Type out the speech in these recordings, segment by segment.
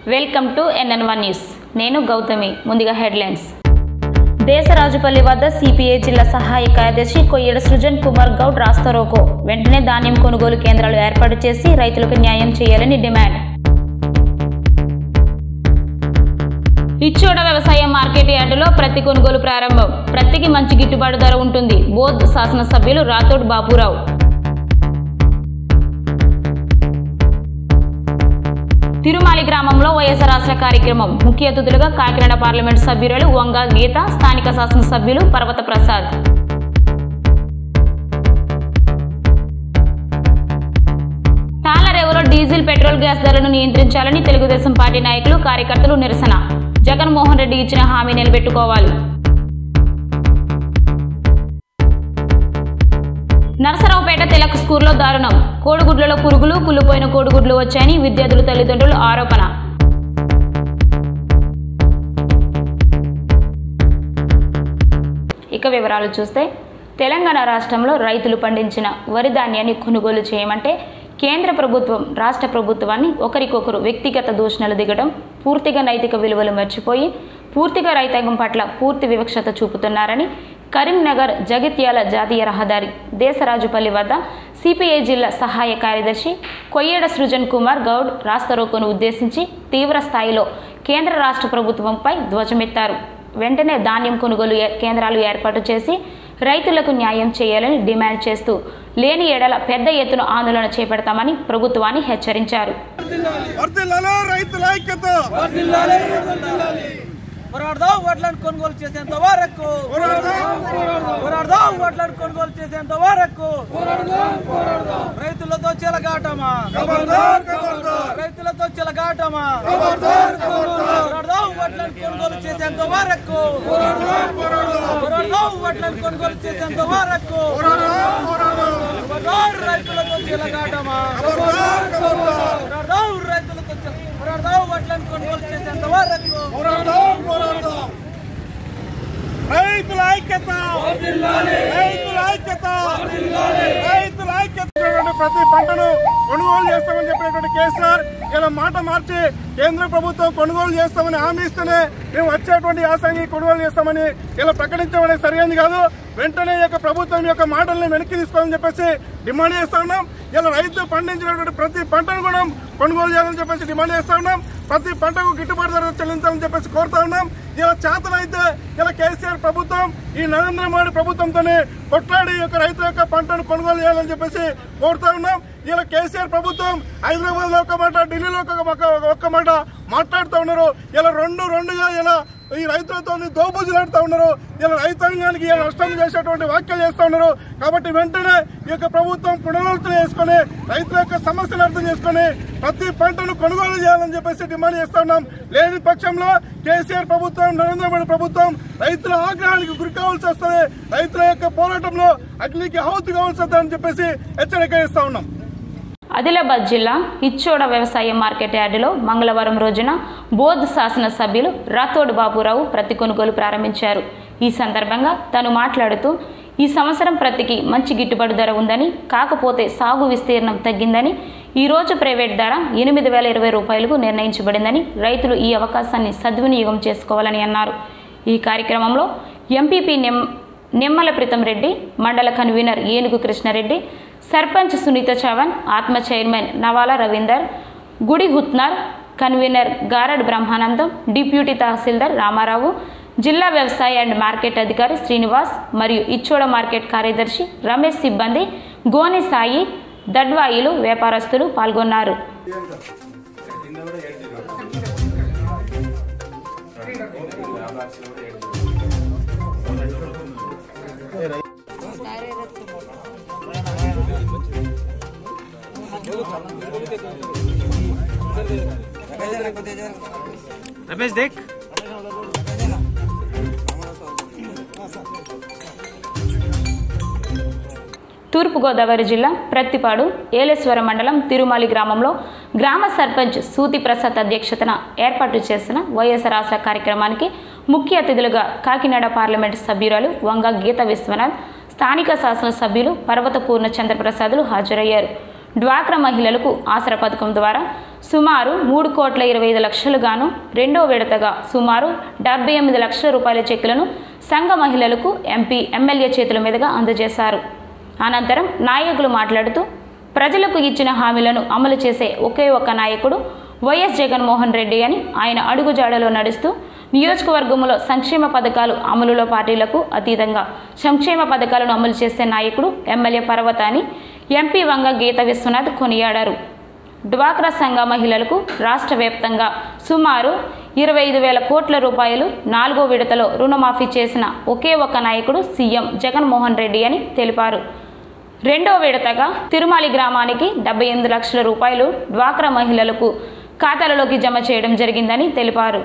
Welcome to NN one news నేను గౌతమి ముందుగా headlines దేశరాజుపల్లి వద్ద సిపిఐ జిల్లా సహాయ కార్యదర్శి కొయ్యడ సృజన్ కుమార్ గౌడ్ రాస్తారోకో వెంటనే ధాన్యం కొనుగోలు కేంద్రాలు ఏర్పాటు చేసి రైతులకు న్యాయం చేయాలని డిమాండ్ ఇచ్చోడ వ్యవసాయ మార్కెట్ యార్డులో ప్రతి కొనుగోలు ప్రారంభం ప్రతికి మంచి గిట్టుబాటు ధర ఉంటుంది బోధ్ శాసనసభ్యులు రాథోడ్ బాపురావు తిరుమాలి గ్రామంలో వైఎస్ఆర్ రాష్ట్ర కార్యక్రమం ముఖ్య అతిథులుగా కాకినాడ పార్లమెంట్ సభ్యురాలు వంగ గీత స్థానిక శాసనసభ్యులు పర్వత ప్రసాద్ తాళరేవులో డీజిల్ పెట్రోల్ గ్యాస్ ధరలను నియంత్రించాలని తెలుగుదేశం పార్టీ నాయకులు కార్యకర్తలు నిరసన జగన్మోహన్ రెడ్డి ఇచ్చిన హామీ నిలబెట్టుకోవాలి నరసరావుపేట తెలక్ స్కూల్లో దారుణం కోడిగుడ్లలో పురుగులు కుళ్ళిపోయిన కోడిగుడ్లు వచ్చాయని విద్యార్థుల తల్లిదండ్రులు ఆరోపణ ఇక వివరాలు చూస్తే తెలంగాణ రాష్ట్రంలో రైతులు పండించిన వరి ధాన్యాన్ని కొనుగోలు చేయమంటే కేంద్ర ప్రభుత్వం రాష్ట్ర ప్రభుత్వాన్ని ఒకరికొకరు వ్యక్తిగత దూషణలు దిగడం పూర్తిగా నైతిక విలువలు మర్చిపోయి పూర్తిగా రైతాంగం పట్ల పూర్తి వివక్షత చూపుతున్నారని కరీంనగర్ జగిత్యాల జాతీయ రహదారి దేశరాజుపల్లి వద్ద సిపిఐ జిల్లా సహాయ కార్యదర్శి కొయ్యేడ సృజన్ కుమార్ గౌడ్ రాస్తారోకోను ఉద్దేశించి తీవ్ర స్థాయిలో కేంద్ర రాష్ట్ర ప్రభుత్వంపై ధ్వజమెత్తారు వెంటనే ధాన్యం కొనుగోలు ఏ- కేంద్రాలు ఏర్పాటు చేసి రైతులకు న్యాయం చేయాలని డిమాండ్ చేస్తూ లేని ఏడల పెద్ద ఎత్తున ఆందోళన చేపడతామని ప్రభుత్వాన్ని హెచ్చరించారు వర్ధిల్లాలి రైతుల ఐక్యత పోరాడదాం వడ్లను కొనుగోలు చేసేంత వరకు పోరాడదాం వడ్లను కొనుగోలు చేసేంత వరకు రైతులతో చెలగాటమా ఖబర్దార్ ఖబర్దార్ రైతులతో చెలగాటమా పోరాడదాం వడ్లను కొనుగోలు చేసేంత వరకు పోరాడదాం వడ్లను కొనుగోలు చేసేంత వరకు పోరాడదాం రైతులతో చెలగాటమా ఖబర్దార్ ఖబర్దార్ పోరాడదాం రైతులతో చెల- పోరాడదాం వడ్లను కొనుగోలు చేసేంత వరకు పోరాడదాం పోరాడదాం రైతుల ఐక్యత రైతుల ఐక్యత రైతుల ఐక్యత ఉన్నటువంటి ప్రతి పంటను కొనుగోలు చేస్తామని చెప్పినటువంటి కేసీఆర్ ఇలా మాట మార్చి కేంద్ర ప్రభుత్వం కొనుగోలు చేస్తామని హామీ ఇస్తేనే మేము వచ్చేటువంటి యాసంగి కొనుగోలు చేస్తామని ఇలా ప్రకటించడం అనేది సరైనది కాదు వెంటనే ఈ యొక్క ప్రభుత్వం యొక్క మాటల్ని వెనక్కి తీసుకోవాలని చెప్పేసి డిమాండ్ చేస్తా ఉన్నాం ఇలా రైతు పండించినటువంటి ప్రతి పంటను కూడా కొనుగోలు చేయాలని చెప్పేసి డిమాండ్ చేస్తా ఉన్నాం ప్రతి పంటకు గిట్టుబాటు ధర చెల్లించాలని చెప్పేసి కోరుతా ఉన్నాం ఇలా చేతనైతే ఇలా కేసీఆర్ ప్రభుత్వం ఈ నరేంద్ర మోడీ ప్రభుత్వంతోనే కొట్లాడి ఈ యొక్క రైతుల యొక్క పంటను కొనుగోలు చేయాలని చెప్పేసి కోరుతా ఉన్నాం ఇలా కేసీఆర్ ప్రభుత్వం హైదరాబాద్ లో ఒక మాట ఢిల్లీలో ఒక ఒక- ఒక్క మాట మాట్లాడుతూ ఉన్నారు ఇలా రెండు రెండుగా ఇలా ఈ రైతులతో దోబుజులాడుతూ ఉన్నారు ఇలా రైతాంగానికి ఇలా నష్టం చేసేటువంటి వ్యాఖ్యలు చేస్తూ ఉన్నారు కాబట్టి వెంటనే ఈ యొక్క ప్రభుత్వం పునరాలోచన చేసుకుని రైతుల యొక్క సమస్యలు అర్థం చేసుకుని ప్రతి పంటను కొనుగోలు చేయాలని చెప్పేసి డిమాండ్ చేస్తా ఉన్నాం లేని పక్షంలో కేసీఆర్ ప్రభుత్వం నరేంద్ర మోడీ ప్రభుత్వం రైతుల ఆగ్రహానికి గురి కావాల్సి వస్తుంది రైతుల యొక్క పోరాటంలో అగ్నికి ఆహుతి కావాల్సి వస్తుంది అని చెప్పేసి హెచ్చరిక చేస్తా ఉన్నాం ఆదిలాబాద్ జిల్లా ఇచ్చోడ వ్యవసాయ మార్కెట్ యార్డులో మంగళవారం రోజున బోధ్ శాసనసభ్యులు రాథోడ్ బాబురావు ప్రతి కొనుగోలు ప్రారంభించారు ఈ సందర్భంగా తను మాట్లాడుతూ ఈ సంవత్సరం ప్రతికి మంచి గిట్టుబాటు ధర ఉందని కాకపోతే సాగు విస్తీర్ణం తగ్గిందని ఈ రోజు ప్రైవేట్ ధర ఎనిమిది వేల ఇరవై రూపాయలకు నిర్ణయించబడిందని రైతులు ఈ అవకాశాన్ని సద్వినియోగం చేసుకోవాలని అన్నారు ఈ కార్యక్రమంలో ఎంపీపీ నిమ్ నిమ్మల ప్రీతం రెడ్డి మండల కన్వీనర్ ఏనుగు కృష్ణారెడ్డి సర్పంచ్ సునీత చవన్ ఆత్మ chairman Navala Ravinder Gudihathnoor convener గారడ్ బ్రహ్మానందం డిప్యూటీ తహసీల్దార్ రామారావు జిల్లా వ్యవసాయ అండ్ మార్కెట్ అధికారి శ్రీనివాస్ మరియు ఇచ్చోడ మార్కెట్ కార్యదర్శి రమేష్ సిబ్బంది గోనె సాయి దడ్వాయిలు వ్యాపారస్తులు పాల్గొన్నారు रमेश देख తూర్పుగోదావరి జిల్లా ప్రత్తిపాడు ఏలేశ్వరం మండలం తిరుమలి గ్రామంలో గ్రామ సర్పంచ్ సూతి ప్రసాద్ అధ్యక్షతన ఏర్పాటు చేసిన వైఎస్ఆర్ ఆసరా కార్యక్రమానికి ముఖ్య అతిథులుగా కాకినాడ పార్లమెంటు సభ్యురాలు వంగ గీత విశ్వనాథ్ స్థానిక శాసనసభ్యులు పర్వత పూర్ణ చంద్రప్రసాదులు హాజరయ్యారు డ్వాక్రా మహిళలకు ఆసరా పథకం ద్వారా సుమారు మూడు కోట్ల ఇరవై ఐదు లక్షలు గాను రెండో విడతగా సుమారు డెబ్బై ఎనిమిది లక్షల రూపాయల చెక్కులను సంఘ మహిళలకు ఎంపీ ఎమ్మెల్యే చేతుల మీదుగా అందజేశారు అనంతరం నాయకులు మాట్లాడుతూ ప్రజలకు ఇచ్చిన హామీలను అమలు చేసే ఒకే ఒక్క నాయకుడు వైఎస్ జగన్మోహన్ రెడ్డి అని ఆయన అడుగుజాడలో నడుస్తూ నియోజకవర్గంలో సంక్షేమ పథకాలు అమలులో పార్టీలకు అతీతంగా సంక్షేమ పథకాలను అమలు చేసే నాయకుడు ఎమ్మెల్యే పర్వత అని ఎంపీ వంగ గీత విశ్వనాథ్ కొనియాడారు డ్వాక్రా సంఘ మహిళలకు రాష్ట్ర వ్యాప్తంగా సుమారు ఇరవై ఐదు వేల కోట్ల రూపాయలు నాలుగో విడతలో రుణమాఫీ చేసిన ఒకే ఒక్క నాయకుడు సీఎం జగన్మోహన్ రెడ్డి అని తెలిపారు రెండో విడతగా తిరుమలి గ్రామానికి డెబ్బై ఎనిమిది లక్షల రూపాయలు డ్వాక్రా మహిళలకు ఖాతాలలోకి జమ చేయడం జరిగిందని తెలిపారు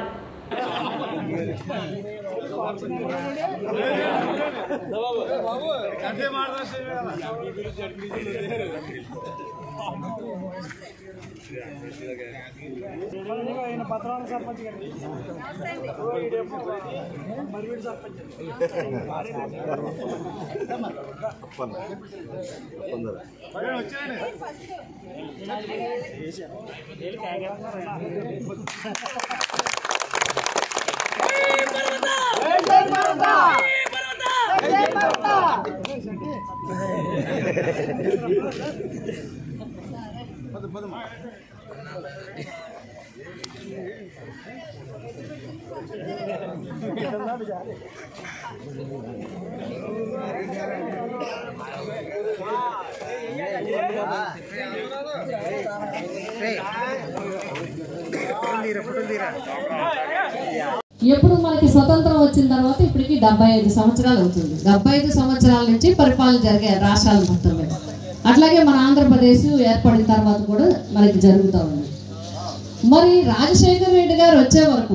ఎప్పుడు మనకి స్వతంత్రం వచ్చిన తర్వాత ఇప్పటికి డెబ్బై ఐదు సంవత్సరాలు అవుతుంది డెబ్బై ఐదు సంవత్సరాల నుంచి పరిపాలన జరిగాయి రాష్ట్రాల మొత్తం మీద అట్లాగే మన ఆంధ్రప్రదేశ్ ఏర్పడిన తర్వాత కూడా మనకి జరుగుతూ ఉంది మరి రాజశేఖర్ రెడ్డి గారు వచ్చే వరకు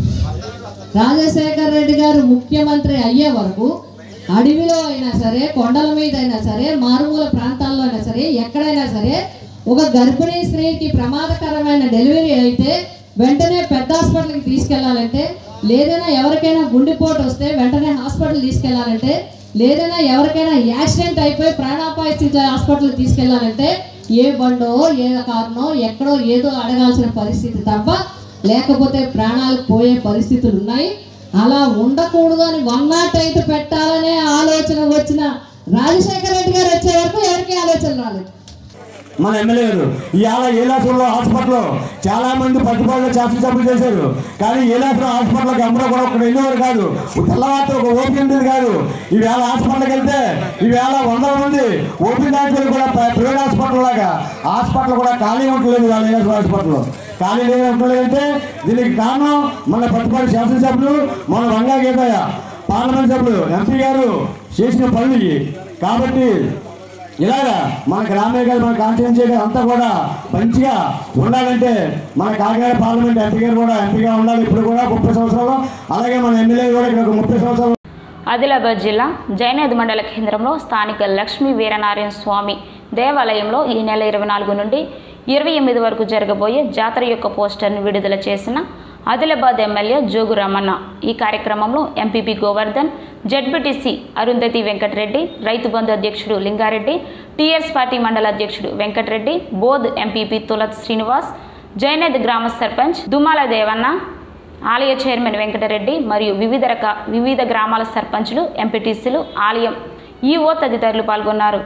రాజశేఖర్ రెడ్డి గారు ముఖ్యమంత్రి అయ్యే వరకు అడవిలో అయినా సరే కొండల మీద అయినా సరే మారుమూల ప్రాంతాల్లో అయినా సరే ఎక్కడైనా సరే ఒక గర్భిణీ స్త్రీకి ప్రమాదకరమైన డెలివరీ అయితే వెంటనే పెద్ద హాస్పిటల్కి తీసుకెళ్లాలంటే లేదైనా ఎవరికైనా గుండెపోటు వస్తే వెంటనే హాస్పిటల్ తీసుకెళ్లాలంటే లేదైనా ఎవరికైనా యాక్సిడెంట్ అయిపోయి ప్రాణాపాయ స్థితిలో హాస్పిటల్ తీసుకెళ్లాలంటే ఏ బండో ఏ కారునో ఎక్కడో ఏదో అడగాల్సిన పరిస్థితి తప్ప లేకపోతే ప్రాణాలు పోయే పరిస్థితులు ఉన్నాయి అలా ఉండకూడదు అని వన్ నాట్ ఎయిట్ పెట్టాలనే ఆలోచన వచ్చిన రాజశేఖర రెడ్డి గారు వచ్చే వరకు ఎవరికి ఆలోచన రాలేదు మన ఎమ్మెల్యే గారు ఇవాళ ఏలాపురంలో హాస్పిటల్లో చాలా మంది పట్టుబడిలో శాసనసభ్యులు చేశారు కానీ ఏలాపురం హాస్పిటల్కి అందరూ కూడా ఒక వెళ్ళేవారు కాదు తెల్లవారితో ఒక ఓపీ ఉండేది కాదు ఈవేళ హాస్పిటల్కి వెళ్తే ఈవేళ వందల మంది ఓపీ డాక్టర్లు కూడా ప్ర- ప్రైవేట్ హాస్పిటల్ లాగా హాస్పిటల్ కూడా ఖాళీ ఉండలేదు వాళ్ళ ఏలాపురం హాస్పిటల్లో ఖాళీ లేదు ఉండలేదంటే దీనికి కారణం మన పట్టుబడి శాసనసభ్యులు మన రంగా గీతయ్య పార్లమెంట్ సభ్యులు ఎంపీ గారు చేసిన పనులు ఇవి. కాబట్టి ఇలాగా మన గ్రామే కాదు మన కాన్స్టిట్యూన్సీ కాదు అంతా కూడా మంచిగా ఉండాలంటే మన కాకినాడ పార్లమెంట్ ఎంపీ గారు కూడా ఎంపీగా ఉండాలి ఇప్పుడు కూడా ముప్పై సంవత్సరాలు అలాగే మన ఎమ్మెల్యే కూడా ఇక్కడ ఒక ముప్పై సంవత్సరాలు ఆదిలాబాద్ జిల్లా జైనద్ మండల కేంద్రంలో స్థానిక లక్ష్మీ వీరనారాయణ స్వామి దేవాలయంలో ఈ నెల ఇరవై నాలుగు నుండి ఇరవై ఎనిమిది వరకు జరగబోయే జాతర యొక్క పోస్టర్ను విడుదల చేసిన ఆదిలాబాద్ ఎమ్మెల్యే జోగు రమణ ఈ కార్యక్రమంలో ఎంపీపీ గోవర్ధన్ జడ్పీటీసీ అరుంధతి వెంకటరెడ్డి రైతు బంధు అధ్యక్షుడు లింగారెడ్డి టీఆర్ఎస్ పార్టీ మండల అధ్యక్షుడు వెంకటరెడ్డి బోధ్ ఎంపీపీ తులత్ శ్రీనివాస్ జైనద్ గ్రామ సర్పంచ్ దుమాల దేవన్న ఆలయ చైర్మన్ వెంకటరెడ్డి మరియు వివిధ రక వివిధ గ్రామాల సర్పంచులు ఎంపీటీసీలు ఆలయం ఈఓ తదితరులు పాల్గొన్నారు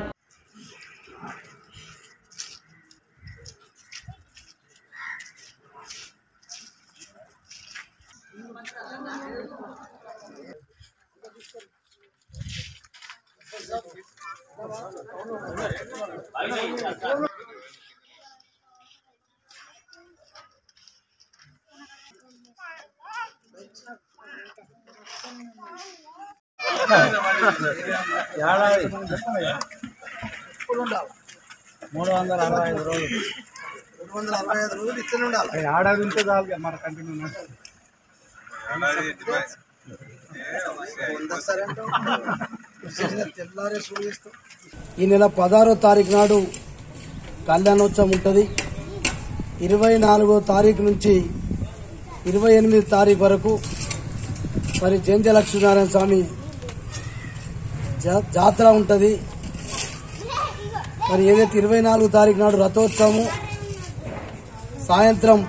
మూడు వందల అరవై ఐదు రోజులు మూడు వందల అరవై ఐదు రోజులు ఇట్లనే ఉండాలి ఏడాది ఉంటే చాలు మన కంటిన్యూ ఈ నెల పదహారో తారీఖు నాడు కళ్యాణోత్సవం ఉంటుంది ఇరవై నాలుగో తారీఖు నుంచి ఇరవై ఎనిమిది తారీఖు వరకు మరి జయంతి లక్ష్మీనారాయణ స్వామి జా- జాతర ఉంటుంది మరి ఏదైతే ఇరవై నాలుగు తారీఖు నాడు రథోత్సవము సాయంత్రం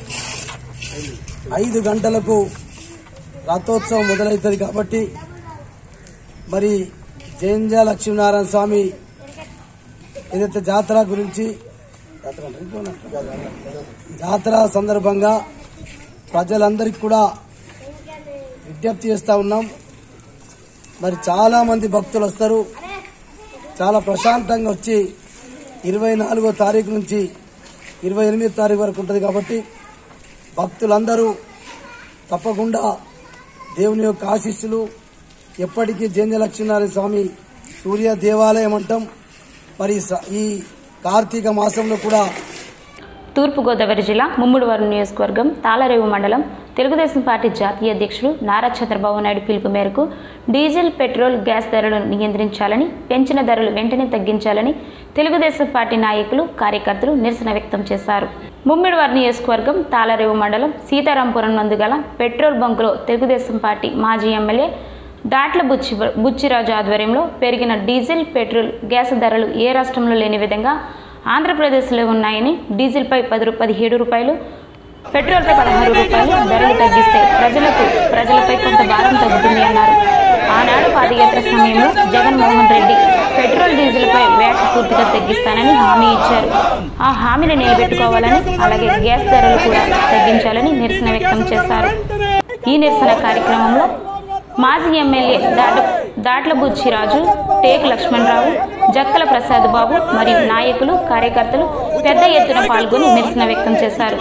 ఐదు గంటలకు రథోత్సవం మొదలవుతుంది కాబట్టి మరి జయంజ లక్ష్మీనారాయణ స్వామి ఏదైతే జాతర గురించి జాతర అంటారా? ఇంకేమన్నా అంటారా? జాతర సందర్భంగా ప్రజలందరికీ కూడా విజ్ఞప్తి చేస్తా ఉన్నాం మరి చాలా మంది భక్తులు వస్తారు చాలా ప్రశాంతంగా వచ్చి ఇరవై నాలుగో తారీఖు నుంచి ఇరవై ఎనిమిదో తారీఖు వరకు ఉంటుంది కాబట్టి భక్తులందరూ తప్పకుండా దేవుని యొక్క ఆశీస్సులు ఎప్పటికీ జయంజ లక్ష్మీనారాయణ స్వామి సూర్య దేవాలయం అంటాం మరి స- ఈ కార్తీక మాసంలో కూడా తూర్పుగోదావరి జిల్లా ముమ్మిడివరం నియోజకవర్గం తాళరేవు మండలం తెలుగుదేశం పార్టీ జాతీయ అధ్యక్షుడు నారా చంద్రబాబు నాయుడు పిలుపు మేరకు డీజిల్ పెట్రోల్ గ్యాస్ ధరలను నియంత్రించాలని పెంచిన ధరలు వెంటనే తగ్గించాలని తెలుగుదేశం పార్టీ నాయకులు కార్యకర్తలు నిరసన వ్యక్తం చేశారు ముమ్మిడివారి నియోజకవర్గం తాళరేవు మండలం సీతారాంపురం నందు గల పెట్రోల్ బంకులో తెలుగుదేశం పార్టీ మాజీ ఎమ్మెల్యే డాట్ల బుచ్చి బుచ్చిరాజు ఆధ్వర్యంలో పెరిగిన డీజిల్ పెట్రోల్ గ్యాస్ ధరలు ఏ రాష్ట్రంలో లేని విధంగా ఆంధ్రప్రదేశ్లో ఉన్నాయని డీజిల్పై పది రూ- పదిహేడు రూపాయలు పెట్రోల్పై పదహారు రూపాయలు ధరలు తగ్గిస్తే ప్రజలకు ప్రజలపై కొంత భారం తగ్గుతుంది అన్నారు ఆనాడు పాదయాత్ర సమయంలో జగన్మోహన్ రెడ్డి పెట్రోల్ డీజిల్పై వ్యాట్ పూర్తిగా తగ్గిస్తానని హామీ ఇచ్చారు ఆ హామీని నిలబెట్టుకోవాలని అలాగే గ్యాస్ ధరలు కూడా తగ్గించాలని నిరసన వ్యక్తం చేశారు ఈ నిరసన కార్యక్రమంలో మాజీ ఎమ్మెల్యే దాట దాట్ల బుచ్చిరాజు టేక్ లక్ష్మణరావు జక్కల ప్రసాద్ బాబు మరియు నాయకులు కార్యకర్తలు పెద్ద ఎత్తున పాల్గొని నిరసన వ్యక్తం చేశారు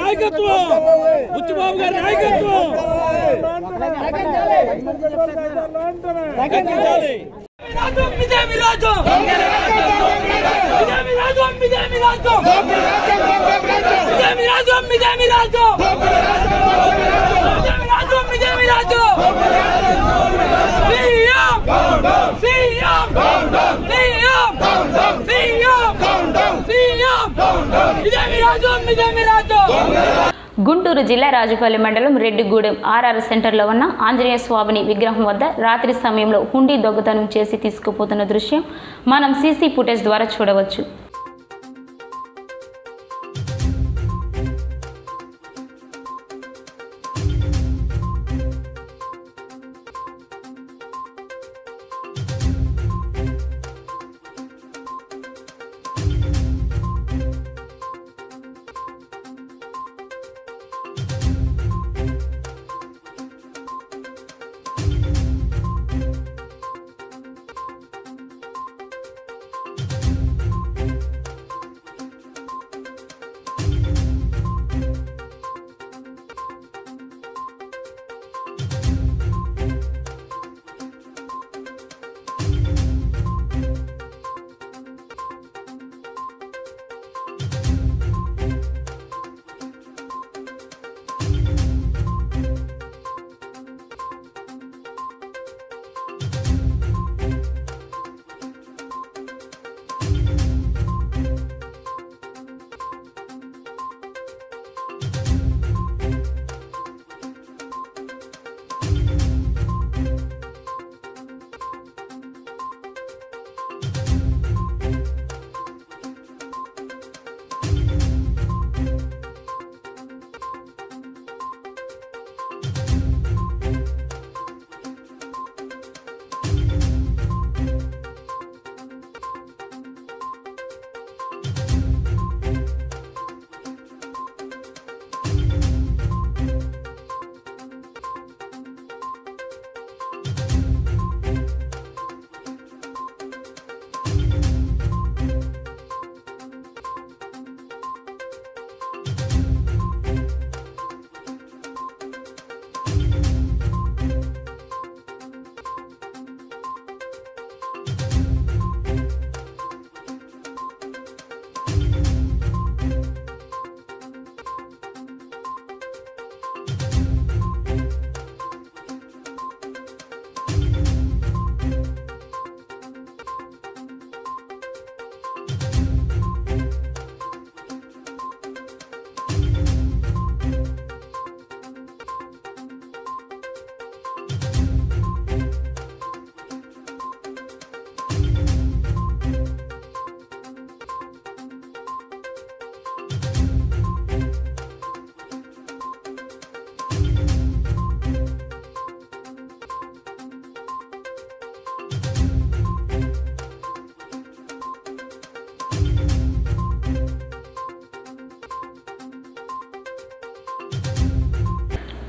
గుంటూరు జిల్లా రాజుపల్లి మండలం రెడ్డిగూడెం ఆర్ఆర్ సెంటర్లో ఉన్న ఆంజనేయ స్వామిని విగ్రహం వద్ద రాత్రి సమయంలో హుండీ దొంగతనం చేసి తీసుకుపోతున్న దృశ్యం మనం సీసీ ఫుటేజ్ ద్వారా చూడవచ్చు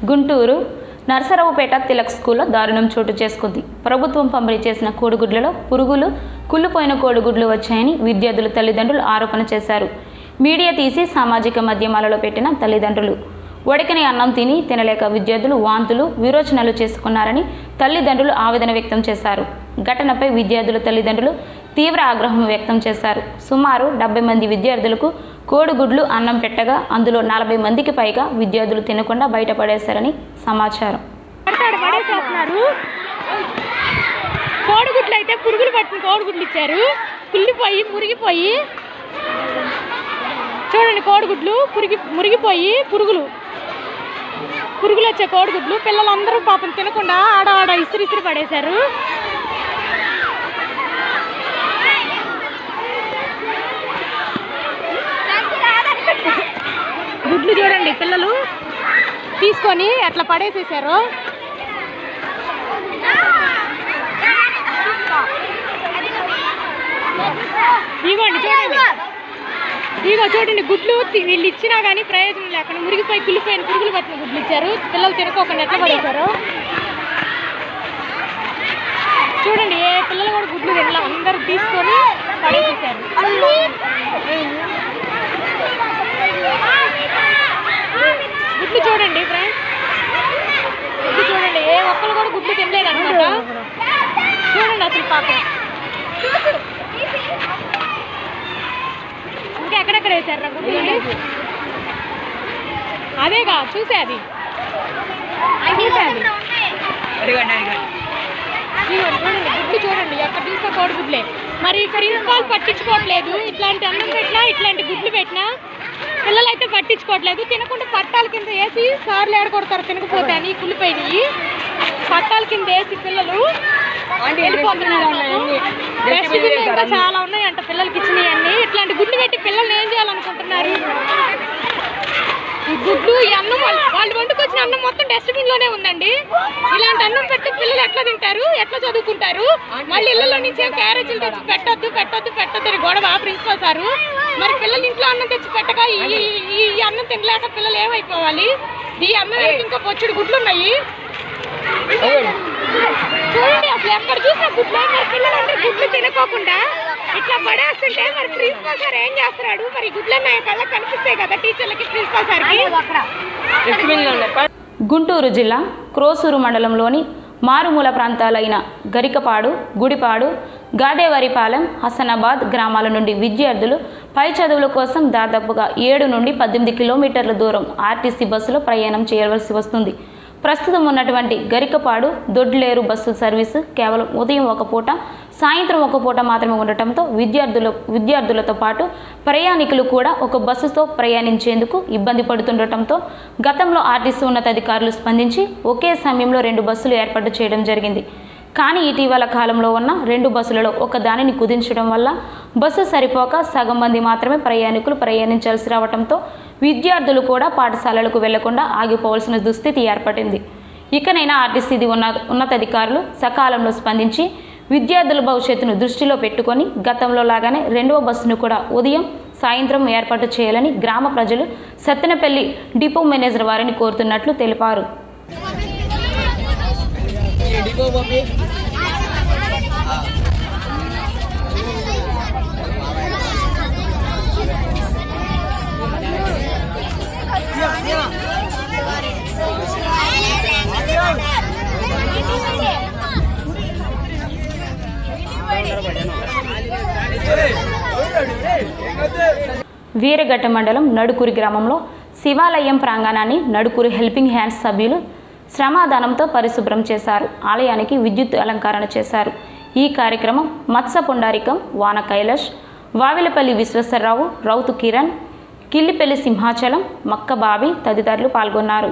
గుంటూరు నర్సరావుపేట తిలక్ స్కూల్లో దారుణం చోటు చేసుకుంది ప్రభుత్వం పంపిణీ చేసిన కోడిగుడ్లలో పురుగులు కుళ్ళిపోయిన కోడిగుడ్లు వచ్చాయని విద్యార్థుల తల్లిదండ్రులు ఆరోపణ చేశారు మీడియా తీసి సామాజిక మాధ్యమాలలో పెట్టిన తల్లిదండ్రులు ఉడకని అన్నం తిని తినలేక విద్యార్థులు వాంతులు విరోచనలు చేసుకున్నారని తల్లిదండ్రులు ఆవేదన వ్యక్తం చేశారు ఘటనపై విద్యార్థుల తల్లిదండ్రులు తీవ్ర ఆగ్రహం వ్యక్తం చేశారు సుమారు డెబ్బై మంది విద్యార్థులకు కోడిగుడ్లు అన్నం పెట్టగా అందులో నలభై మందికి పైగా విద్యార్థులు తినకుండా బయటపడేశారని సమాచారం పడతాడు పడేసేస్తున్నారు కోడిగుడ్లు అయితే పురుగులు పట్టిన కోడిగుడ్లు ఇచ్చారు కుళ్ళిపోయి మురిగిపోయి చూడండి కోడిగుడ్లు పురిగి మురిగిపోయి పురుగులు పురుగులు వచ్చే కోడిగుడ్లు పిల్లలందరూ పాపం తినకుండా ఆడ ఆడ ఇసిరి ఇసిరి పడేశారు గుడ్లు చూడండి పిల్లలు తీసుకొని అట్లా పడేసేసారు ఇగోండి చూడండి ఇగో చూడండి గుడ్లు తి- వీళ్ళు ఇచ్చినా కానీ ప్రయోజనం లేకుండా మురిగిపోయి కుళ్ళిపోయిన పురుగులు పట్టిన గుడ్లు ఇచ్చారు పిల్లలు తినకోకుండా ఎట్లా పడేశారు చూడండి ఏ పిల్లలు కూడా గుడ్లు తినలే అందరూ తీసుకొని పడేసేసారు గుడ్లు చూడండి ఫ్రెండ్స్ గుడ్లు చూడండి ఏ ఒక్కరు కూడా గుడ్లు తినలేదు అనమాట చూడండి అసలు పాపం ఇంకా ఎక్కడెక్కడ వేసారు గుడ్లు అదేగా చూసే అది చూసే అది ఇదిగోండి, చూడండి గుడ్లు చూడండి ఎక్కడ చూస్తే కోడి గుడ్లే మరి ప్రిన్సిపాల్ పట్టించుకోవట్లేదు ఇట్లాంటి అన్నం పెట్టినా ఇట్లాంటి గుడ్లు పెట్టినా పిల్లలు అయితే పట్టించుకోవట్లేదు తినకుండా పట్టాల కింద వేసి సార్లు ఏడకొడతారు తినకపోతే అని కుళ్ళిపోయినాయి పట్టాల కింద వేసి పిల్లలు వెళ్ళిపోతున్నారు డస్ట్బిన్లు ఇంకా చాలా ఉన్నాయంట పిల్లలకి ఇచ్చినవి అన్ని ఇట్లాంటి గుడ్లు పెట్టి పిల్లల్ని ఏం చేయాలనుకుంటున్నారు ఈ గుడ్లు ఈ అన్నం వాళ్ళు వాళ్ళు వండుకొచ్చిన అన్నం మొత్తం డస్ట్బిన్ లోనే ఉందండి ఇలాంటి అన్నం పెట్టి పిల్లలు ఎట్లా తింటారు ఎట్లా చదువుకుంటారు మళ్ళీ ఇళ్లలో నుంచి క్యారేజీలు తెచ్చి పెట్టొద్దు పెట్టొద్దు పెట్టొద్దు అని గొడవ ప్రిన్సిపల్ సారు మరి పిల్లలు ఇంట్లో అన్నం తెచ్చి పెట్టక ఈ ఈ- ఈ అన్నం తినలేక పిల్లలు ఏమైపోవాలి ఈ అన్నం వెనక ఇంకా పొచ్చుడు గుడ్లు ఉన్నాయి చూడండి అసలు ఎక్కడ చూసినా గుడ్లు మరి పిల్లలందరూ గుడ్లు తినకోకుండా ఇట్లా పడేస్తుంటే మరి ప్రిన్సిపల్ సార్ ఏం చేస్తున్నాడు మరి గుడ్లు నా కళ్ళకి కనిపిస్తాయి కదా టీచర్లకి ప్రిన్సిపల్ సార్కి గుంటూరు జిల్లా క్రోసూరు మండలంలోని మారుమూల ప్రాంతాలైన గరికపాడు గుడిపాడు గాదేవారిపాలెం హసనాబాద్ గ్రామాల నుండి విద్యార్థులు పై చదువుల కోసం దాదాపుగా ఏడు నుండి పద్దెనిమిది కిలోమీటర్ల దూరం ఆర్టీసీ బస్సులో ప్రయాణం చేయవలసి వస్తుంది ప్రస్తుతం ఉన్నటువంటి గరికపాడు దొడ్లేరు బస్సు సర్వీసు కేవలం ఉదయం ఒక పూట సాయంత్రం ఒక పూట మాత్రమే ఉండటంతో విద్యార్థుల విద్యార్థులతో పాటు ప్రయాణికులు కూడా ఒక బస్సుతో ప్రయాణించేందుకు ఇబ్బంది పడుతుండటంతో గతంలో ఆర్టీసీ ఉన్నతాధికారులు స్పందించి ఒకే సమయంలో రెండు బస్సులు ఏర్పాటు చేయడం జరిగింది కానీ ఇటీవల కాలంలో ఉన్న రెండు బస్సులలో ఒక దానిని కుదించడం వల్ల బస్సు సరిపోక సగం మంది మాత్రమే ప్రయాణికులు ప్రయాణించాల్సి రావడంతో విద్యార్థులు కూడా పాఠశాలలకు వెళ్లకుండా ఆగిపోవాల్సిన దుస్థితి ఏర్పడింది ఇకనైనా ఆర్టీసీది ఉన్న ఉన్నతాధికారులు సకాలంలో స్పందించి విద్యార్థుల భవిష్యత్తును దృష్టిలో పెట్టుకొని గతంలో లాగానే రెండవ బస్సును కూడా ఉదయం సాయంత్రం ఏర్పాటు చేయాలని గ్రామ ప్రజలు సత్తెనపల్లి డిపో మేనేజర్ వారిని కోరుతున్నట్లు తెలిపారు వీరఘట్ట మండలం నడుకూరి గ్రామంలో శివాలయం ప్రాంగణాన్ని నడుకూరి హెల్పింగ్ హ్యాండ్స్ సభ్యులు శ్రమాదానంతో పరిశుభ్రం చేశారు ఆలయానికి విద్యుత్ అలంకరణ చేశారు ఈ కార్యక్రమం మత్స్య పుండారికం వాన కైలాష్ వావిలపల్లి విశ్వేశ్వరరావు రౌతు కిరణ్ కిల్లిపల్లి సింహాచలం మక్కబాబి తదితరులు పాల్గొన్నారు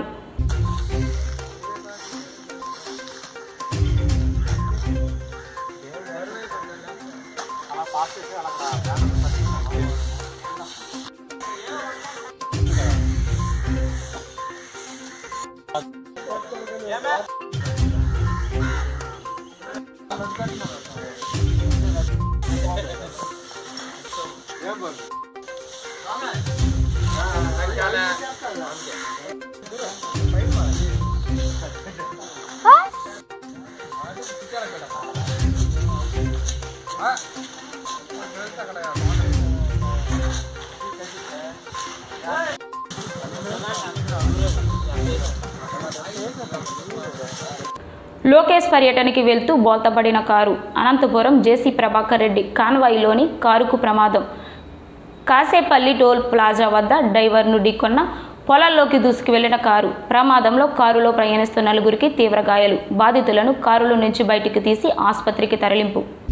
లోకేష్ పర్యటనకి వెళ్తూ బోల్తపడిన కారు అనంతపురం జేసీ ప్రభాకర్ రెడ్డి కాన్వాయిలోని కారుకు ప్రమాదం కాసేపల్లి టోల్ ప్లాజా వద్ద డ్రైవర్ను ఢీకొన్న పొలాల్లోకి దూసుకు వెళ్లిన కారు ప్రమాదంలో కారులో ప్రయాణిస్తున్న నలుగురికి తీవ్ర గాయాలు బాధితులను కారులో నుంచి బయటికి తీసి ఆసుపత్రికి తరలింపు